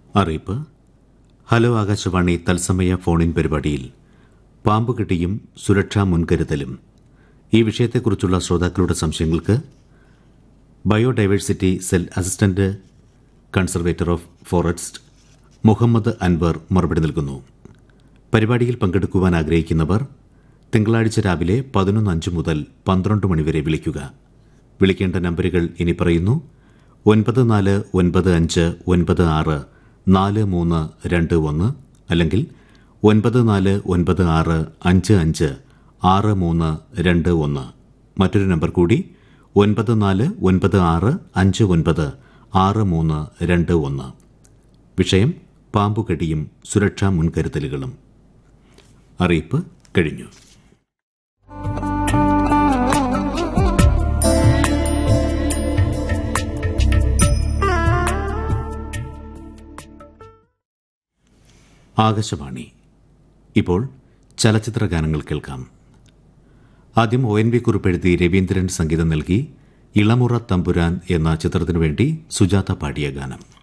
അറിയിപ്പ് ഹലോ ആകാശവാണി തത്സമയ ഫോണിൻ പരിപാടിയിൽ പാമ്പുകെട്ടിയും സുരക്ഷാ മുൻകരുതലും ഈ വിഷയത്തെക്കുറിച്ചുള്ള ശ്രോതാക്കളുടെ സംശയങ്ങൾക്ക് biodiversity cell assistant conservator of forest Muhammad Anwar മറുപടി നൽകുന്നു പരിപാടിയിൽ പങ്കെടുക്കുവാൻ ആഗ്രഹിക്കുന്നവർ തിങ്കളാഴ്ച രാവിലെ പതിനൊന്ന് അഞ്ച് മുതൽ പന്ത്രണ്ട് മണിവരെ വിളിക്കുക വിളിക്കേണ്ട നമ്പറുകൾ ഇനി പറയുന്നു ഒൻപത് നാല് ഒൻപത് അഞ്ച് ഒൻപത് ആറ് നാല് മൂന്ന് രണ്ട് ഒന്ന് അല്ലെങ്കിൽ ഒൻപത് നാല് ഒൻപത് ആറ് അഞ്ച് അഞ്ച് ആറ് മൂന്ന് രണ്ട് ഒന്ന് മറ്റൊരു നമ്പർ കൂടി ഒൻപത് നാല് ഒൻപത് ആറ് അഞ്ച് ഒൻപത് ആറ് മൂന്ന് രണ്ട് ഒന്ന് വിഷയം പാമ്പുകടിയും സുരക്ഷാ മുൻകരുതലുകളും അറിയിപ്പ് കഴിഞ്ഞു ആകാശവാണി ഇപ്പോൾ ചലച്ചിത്ര ഗാനങ്ങൾ കേൾക്കാം ആദ്യം ഒ എൻ വി കുറിപ്പെഴുതി രവീന്ദ്രൻ സംഗീതം നൽകി ഇളമുറ തമ്പുരാൻ എന്ന ചിത്രത്തിനു വേണ്ടി സുജാത പാടിയ ഗാനം